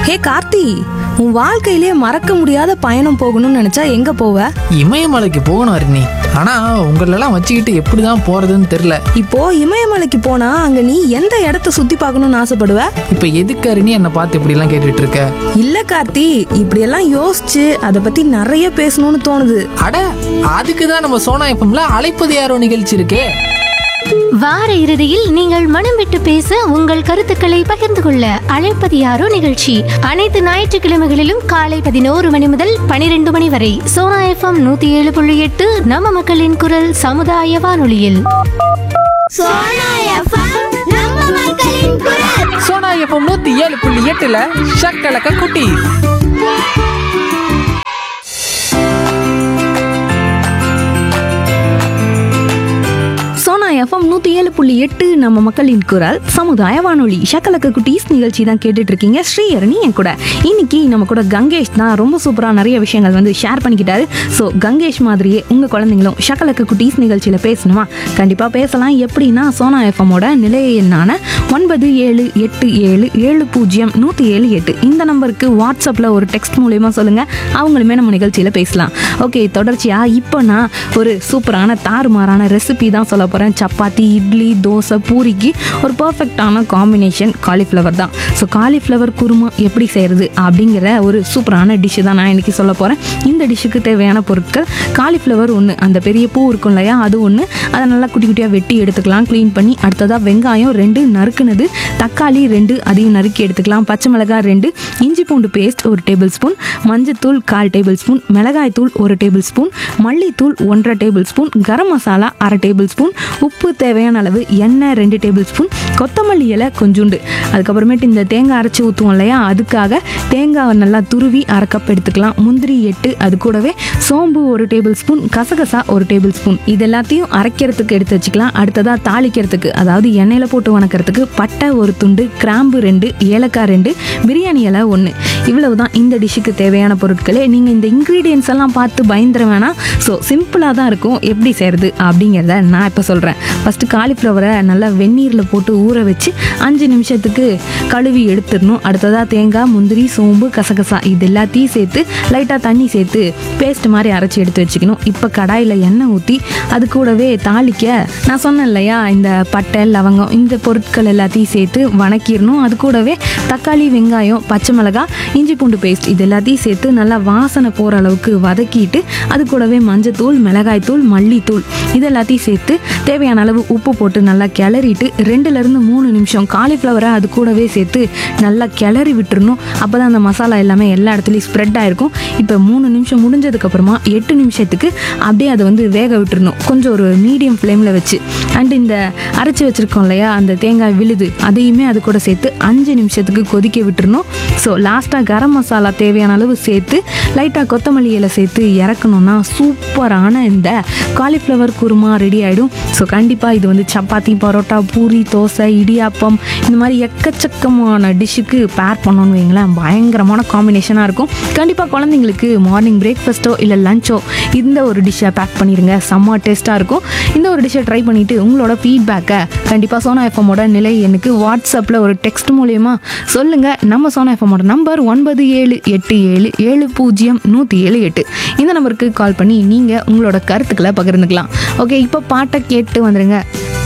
ஹே கார்த்தி உன் வாழ்க்கையிலே மறக்க முடியாத பயணம் போகணும்னு நினைச்சா எங்க போவ இமயமலைக்கு போகணும் அருணி ஆனா உங்களெல்லாம் வச்சுக்கிட்டு எப்படி தான் போறதுன்னு தெரியல இப்போ இமயமலைக்கு போனா அங்க நீ எந்த இடத்த சுத்தி பார்க்கணும்னு ஆசைப்படுவ இப்ப எதுக்கு அருணி என்னை பார்த்து இப்படி எல்லாம் கேட்டுட்டு இருக்க இல்ல கார்த்தி இப்படியெல்லாம் யோசிச்சு அதை பத்தி நிறைய பேசணும்னு தோணுது அட அதுக்கு தான் நம்ம சோனா எப்பம்ல அழைப்பது யாரோ நிகழ்ச்சி இருக்கே வார இறுதியில் நீங்கள் மனம் விட்டு பேச உங்கள் கருத்துக்களை பகிர்ந்து கொள்ள அழைப்பது யாரோ நிகழ்ச்சி அனைத்து ஞாயிற்றுக்கிழமைகளிலும் காலை பதினோரு மணி முதல் பனிரெண்டு மணி வரை சோனா எஃப்எம் நூத்தி ஏழு புள்ளி எட்டு நம்ம மக்களின் குரல் சமுதாய வானொலியில் சோனா எஃப்எம் நம்ம மக்களின் குரல் சோனா எப்பம் நூத்தி ஏழு புள்ளி எட்டுல ஷக்கலக்க குட்டி சோனா எஃப்எம் நூத்தி ஏழு புள்ளி எட்டு நம்ம மக்களின் குரல் சமுதாய வானொலி ஷக்கலக்க குட்டீஸ் நிகழ்ச்சி தான் கேட்டுட்டு இருக்கீங்க ஸ்ரீஹரணி என் கூட இன்னைக்கு நம்ம கூட கங்கேஷ் தான் ரொம்ப சூப்பரா நிறைய விஷயங்கள் வந்து ஷேர் பண்ணிக்கிட்டாரு ஸோ கங்கேஷ் மாதிரியே உங்க குழந்தைங்களும் ஷக்கலக்க குட்டீஸ் நிகழ்ச்சியில பேசணுமா கண்டிப்பா பேசலாம் எப்படின்னா சோனா எஃப்எம்மோட நிலைய எண்ணான ஒன்பது ஏழு எட்டு ஏழு ஏழு பூஜ்ஜியம் நூற்றி ஏழு எட்டு இந்த நம்பருக்கு வாட்ஸ்அப்பில் ஒரு டெக்ஸ்ட் மூலயமா சொல்லுங்கள் அவங்களுமே நம்ம நிகழ்ச்சியில் பேசலாம் ஓகே தொடர்ச்சியாக இப்போ நான் ஒரு சூப்பரான தாறுமாறான ரெசிபி தான் சொல்ல போகிறேன் சப்பாத்தி இட்லி தோசை பூரிக்கு ஒரு பர்ஃபெக்டான காம்பினேஷன் காலிஃப்ளவர் தான் ஸோ காலிஃப்ளவர் குருமா எப்படி செய்கிறது அப்படிங்கிற ஒரு சூப்பரான டிஷ்ஷு தான் நான் இன்னைக்கு சொல்ல போகிறேன் இந்த டிஷ்ஷுக்கு தேவையான பொருட்கள் காலிஃப்ளவர் ஒன்று அந்த பெரிய பூ இருக்கும் இல்லையா அது ஒன்று அதை நல்லா குட்டி குட்டியாக வெட்டி எடுத்துக்கலாம் க்ளீன் பண்ணி அடுத்ததாக வெங்காயம் ரெண்டு நறுக்குனது தக்காளி ரெண்டு அதையும் நறுக்கி எடுத்துக்கலாம் பச்சை மிளகாய் ரெண்டு இஞ்சி பூண்டு பேஸ்ட் ஒரு டேபிள் ஸ்பூன் மஞ்சத்தூள் கால் டேபிள் ஸ்பூன் மிளகாய் தூள் ஒரு டேபிள் ஸ்பூன் மல்லித்தூள் ஒன்றரை டேபிள் ஸ்பூன் கரம் மசாலா அரை டேபிள் ஸ்பூன் உப்பு தேவையான அளவு எண்ணெய் ரெண்டு டேபிள் ஸ்பூன் கொத்தமல்லி இலை கொஞ்சோண்டு அதுக்கப்புறமேட்டு இந்த தேங்காய் அரைச்சி ஊற்றுவோம் இல்லையா அதுக்காக தேங்காவை நல்லா துருவி அரை கப் எடுத்துக்கலாம் முந்திரி எட்டு அது கூடவே சோம்பு ஒரு டேபிள் ஸ்பூன் கசகசா ஒரு டேபிள் ஸ்பூன் இது எல்லாத்தையும் அரைக்கிறதுக்கு எடுத்து வச்சுக்கலாம் அடுத்ததாக தாளிக்கிறதுக்கு அதாவது எண்ணெயில் போட்டு வணக்கிறதுக்கு பட்டை ஒரு துண்டு கிராம்பு ரெண்டு ஏலக்காய் ரெண்டு பிரியாணி இலை ஒன்று இவ்வளவு தான் இந்த டிஷ்ஷுக்கு தேவையான பொருட்களே நீங்கள் இந்த இன்க்ரீடியன்ஸ் எல்லாம் பார்த்து பயந்துட வேணாம் ஸோ சிம்பிளாக தான் இருக்கும் எப்படி செய்கிறது அப்படிங்கிறத நான் இப்போ சொல்கிறேன் ஃபஸ்ட்டு காலிஃப்ளவரை நல்லா வெந்நீரில் போட்டு ஊற வச்சு அஞ்சு நிமிஷத்துக்கு கழுவி எடுத்துடணும் அடுத்ததாக தேங்காய் முந்திரி சோம்பு கசகசா இது எல்லாத்தையும் சேர்த்து லைட்டாக தண்ணி சேர்த்து பேஸ்ட் மாதிரி அரைச்சி எடுத்து வச்சுக்கணும் இப்போ கடாயில் எண்ணெய் ஊற்றி அது கூடவே தாளிக்க நான் சொன்னேன் இல்லையா இந்த பட்டை லவங்கம் இந்த பொருட்கள் எல்லாத்தையும் சேர்த்து வணக்கிடணும் அது கூடவே தக்காளி வெங்காயம் பச்சை மிளகாய் இஞ்சி பூண்டு பேஸ்ட் இது எல்லாத்தையும் சேர்த்து நல்லா வாசனை போகிற அளவுக்கு வதக்கிட்டு அது கூடவே மஞ்சத்தூள் மிளகாய்த்தூள் மல்லித்தூள் இது எல்லாத்தையும் சேர்த்து தேவையான அளவு உப்பு போட்டு நல்லா கிளறிட்டு ரெண்டுலேருந்து மூணு நிமிஷம் காலிஃப்ளவரை அது கூடவே சேர்த்து நல்லா கிளறி விட்டுறணும் அப்போ தான் அந்த மசாலா எல்லாமே எல்லா இடத்துலையும் ஸ்ப்ரெட் ஆயிருக்கும் இப்போ மூணு நிமிஷம் முடிஞ்சதுக்கப்புறமா எட்டு நிமிஷத்துக்கு அப்படியே அதை வந்து வேக விட்டுறணும் கொஞ்சம் ஒரு மீடியம் ஃப்ளேமில் வச்சு அண்ட் இந்த அரைச்சி வச்சுருக்கோம் இல்லையா அந்த தேங்காய் விழுது அதையுமே அது கூட சேர்த்து அஞ்சு நிமிஷத்துக்கு கொதிக்க விட்டுறணும் ஸோ லாஸ்ட்டாக கரம் மசாலா தேவையான அளவு சேர்த்து லைட்டாக கொத்தமல்லி இலை சேர்த்து இறக்கணும்னா சூப்பரான இந்த காலிஃப்ளவர் குருமா ரெடி ஆகிடும் ஸோ கண்டிப்பாக இது வந்து சப்பாத்தி பரோட்டா பூரி தோசை இடியாப்பம் இந்த மாதிரி எக்கச்சக்கமான டிஷ்ஷுக்கு பேர் பண்ணோன்னு வைங்களேன் பயங்கரமான காம்பினேஷனாக இருக்கும் கண்டிப்பாக குழந்தைங்களுக்கு மார்னிங் பிரேக்ஃபாஸ்ட்டோ இல்லை லஞ்சோ இந்த ஒரு டிஷ்ஷை பேக் பண்ணிடுங்க செம்ம டேஸ்ட்டாக இருக்கும் இந்த ஒரு டிஷ்ஷை ட்ரை பண்ணிவிட்டு உங்களோட ஃபீட்பேக்கை கண்டிப்பாக சோனா எஃப்எம்மோட நிலை எனக்கு வாட்ஸ்அப்பில் ஒரு டெக்ஸ்ட் மூலயமா சொல்லுங்கள் நம்ம சோனா எஃப்எம்மோட நம்பர் ஒன்பது ஏழு எட்டு ஏழு ஏழு பூஜ்ஜியம் நூற்றி ஏழு எட்டு இந்த நம்பருக்கு கால் பண்ணி நீங்கள் உங்களோட கருத்துக்களை பகிர்ந்துக்கலாம் ஓகே இப்போ பாட்டை கேட்டு வந்துடுங்க